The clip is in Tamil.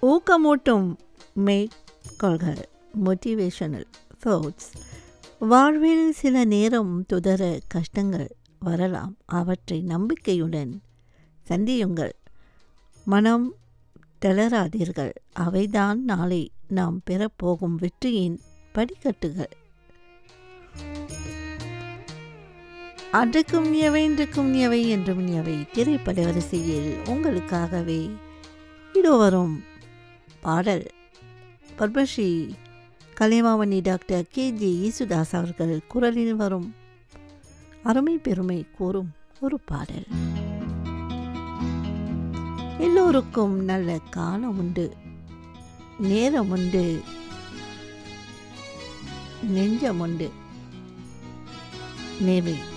ஊக்கமூட்டும் மேற்கோள்கள் மோட்டிவேஷனல் thoughts வாழ்வில் சில நேரம் துதர கஷ்டங்கள் வரலாம் அவற்றை நம்பிக்கையுடன் சந்தியுங்கள் மனம் தளராதீர்கள் அவைதான் நாளை நாம் பெறப்போகும் வெற்றியின் படிக்கட்டுகள் அன்றைக்கும் எவை இன்றைக்கும் எவை என்றும் எவை திரைப்பட வரிசையில் உங்களுக்காகவே இதோ வரும் பாடல் Padmashri Kalaimamani doctor K G Yesudas அவர்கள் குரலில் வரும் அருமை பெருமை கூறும் ஒரு பாடல் எல்லோருக்கும் நல்ல காலம் உண்டு நேரம் உண்டு நெஞ்சம் உண்டு நேர்மை